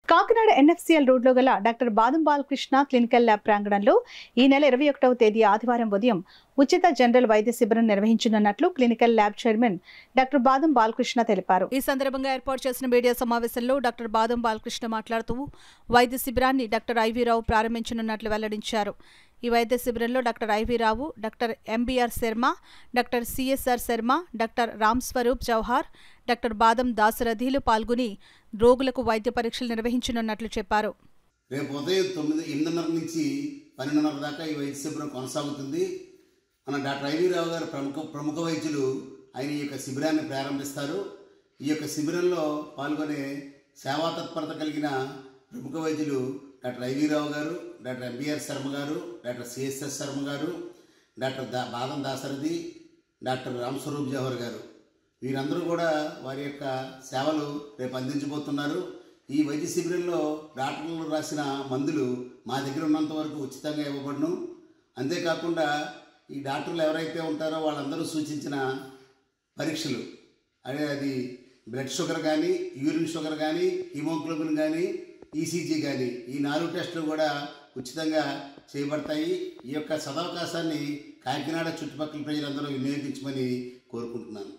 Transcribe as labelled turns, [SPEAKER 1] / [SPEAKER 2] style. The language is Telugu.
[SPEAKER 1] కాకినాడ ఎన్ఎఫ్సిఎల్ రోడ్లో గల డాక్టర్ బాదం బాలకృష్ణ క్లినికల్ ల్యాబ్ ప్రాంగణంలో ఈ నెల ఇరవై ఒకటవ తేదీ ఆదివారం ఉదయం ఉచిత జనరల్ వైద్య శిబిరం నిర్వహించనున్నట్లు క్లినికల్ ల్యాబ్ చైర్మన్ డాక్టర్ బాదం బాలకృష్ణ తెలిపారు ఈ సందర్భంగా ఏర్పాటు చేసిన మీడియా సమావేశంలో డాక్టర్ బాదం బాలకృష్ణ మాట్లాడుతూ వైద్య శిబిరాన్ని డాక్టర్ ఐవీరావు ప్రారంభించనున్నట్లు వెల్లడించారు ఈ వైద్య శిబిరంలో doctor ఐవీరావు doctor MBR Sharma doctor CSR Sharma doctor Ram Swaroop Jawahar doctor బాదం దాసరథీలు పాల్గొని రోగులకు వైద్య పరీక్షలు నిర్వహించనున్నట్లు చెప్పారు
[SPEAKER 2] రేపు ఉదయం తొమ్మిది ఎనిమిదిన్నర నుంచి పన్నెండున్నర దాకా ఈ వైద్య శిబిరం కొనసాగుతుంది మన డాక్టర్ ఐవీరావు గారు ప్రముఖ ప్రముఖ వైద్యులు ఆయన ఈ యొక్క శిబిరాన్ని ప్రారంభిస్తారు ఈ యొక్క శిబిరంలో పాల్గొనే సేవా తత్పరత కలిగిన ప్రముఖ వైద్యులు డాక్టర్ ఐవీరావు గారు డాక్టర్ ఎంబీఆర్ శర్మ గారు డాక్టర్ సిఎస్ఎస్ శర్మ గారు డాక్టర్ దా బాదం దాసరథి డాక్టర్ రామ్ స్వరూప్ జవహర్ గారు వీరందరూ కూడా వారి యొక్క సేవలు రేపు అందించబోతున్నారు ఈ వైద్య శిబిరంలో డాక్టర్లు రాసిన మందులు మా దగ్గర ఉన్నంత వరకు ఉచితంగా ఇవ్వబడును అంతేకాకుండా ఈ డాక్టర్లు ఎవరైతే ఉంటారో వాళ్ళందరూ సూచించిన పరీక్షలు అదే అది బ్లడ్ షుగర్ కానీ యూరిన్ షుగర్ కానీ హిమోగ్లోబిన్ కానీ ఈసీజీ కానీ ఈ నాలుగు టెస్టులు కూడా ఉచితంగా చేయబడతాయి ఈ యొక్క సదవకాశాన్ని కాకినాడ చుట్టుపక్కల ప్రజలందరూ వినియోగించమని కోరుకుంటున్నాను